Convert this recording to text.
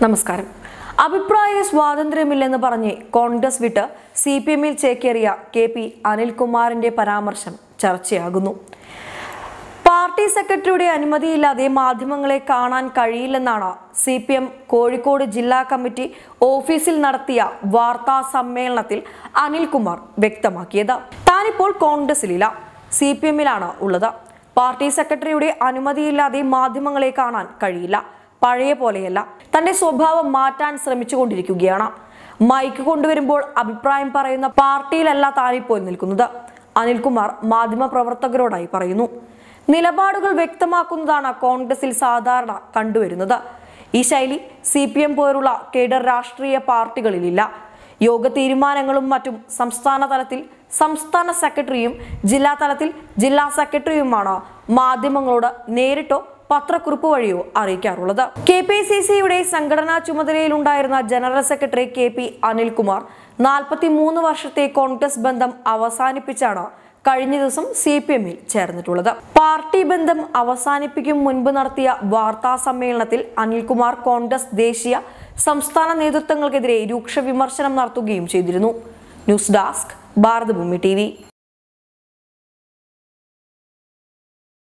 നമസ്കാരം അഭിപ്രായ സ്വാതന്ത്ര്യമില്ലെന്ന് പറഞ്ഞ് കോൺഗ്രസ് വിട്ട് സി പി എമ്മിൽ ചേക്കേറിയ കെ പി അനിൽകുമാറിന്റെ പരാമർശം ചർച്ചയാകുന്നു പാർട്ടി സെക്രട്ടറിയുടെ അനുമതിയില്ലാതെ മാധ്യമങ്ങളെ കാണാൻ കഴിയില്ലെന്നാണ് സി പി എം കോഴിക്കോട് ജില്ലാ കമ്മിറ്റി ഓഫീസിൽ നടത്തിയ വാർത്താ സമ്മേളനത്തിൽ അനിൽകുമാർ വ്യക്തമാക്കിയത് താനിപ്പോൾ കോൺഗ്രസിലില്ല സി പി എമ്മിലാണ് ഉള്ളത് പാർട്ടി സെക്രട്ടറിയുടെ അനുമതിയില്ലാതെ മാധ്യമങ്ങളെ കാണാൻ കഴിയില്ല പഴയ പോലെയല്ല തന്റെ സ്വഭാവം മാറ്റാൻ ശ്രമിച്ചുകൊണ്ടിരിക്കുകയാണ് മൈക്ക് കൊണ്ടുവരുമ്പോൾ അഭിപ്രായം പറയുന്ന പാർട്ടിയിലല്ല താനിപ്പോൾ നിൽക്കുന്നത് അനിൽകുമാർ മാധ്യമപ്രവർത്തകരോടായി പറയുന്നു നിലപാടുകൾ വ്യക്തമാക്കുന്നതാണ് കോൺഗ്രസിൽ സാധാരണ കണ്ടുവരുന്നത് ഈ ശൈലി സി പി എം പോലുള്ള കേഡർ രാഷ്ട്രീയ പാർട്ടികളിലില്ല യോഗ തീരുമാനങ്ങളും മറ്റും സംസ്ഥാന തലത്തിൽ സംസ്ഥാന സെക്രട്ടറിയും ജില്ലാ തലത്തിൽ ജില്ലാ സെക്രട്ടറിയുമാണ് മാധ്യമങ്ങളോട് നേരിട്ടോ പത്രക്കുറിപ്പ് വഴിയോ അറിയിക്കാറുള്ളത് കെ പി സി സിയുടെ സംഘടനാ ചുമതലയിലുണ്ടായിരുന്ന general secretary K P Anilkumar നാൽപ്പത്തി മൂന്ന് വർഷത്തെ കോൺഗ്രസ് ബന്ധം അവസാനിപ്പിച്ചാണ് കഴിഞ്ഞ ദിവസം സി പി എമ്മിൽ ചേർന്നിട്ടുള്ളത് പാർട്ടി ബന്ധം അവസാനിപ്പിക്കും മുൻപ് നടത്തിയ വാർത്താ സമ്മേളനത്തിൽ അനിൽകുമാർ കോൺഗ്രസ് ദേശീയ സംസ്ഥാന നേതൃത്വങ്ങൾക്കെതിരെ രൂക്ഷ വിമർശനം നടത്തുകയും ചെയ്തിരുന്നു ന്യൂസ് ഡെസ്ക് ഭാരതഭൂമി ടി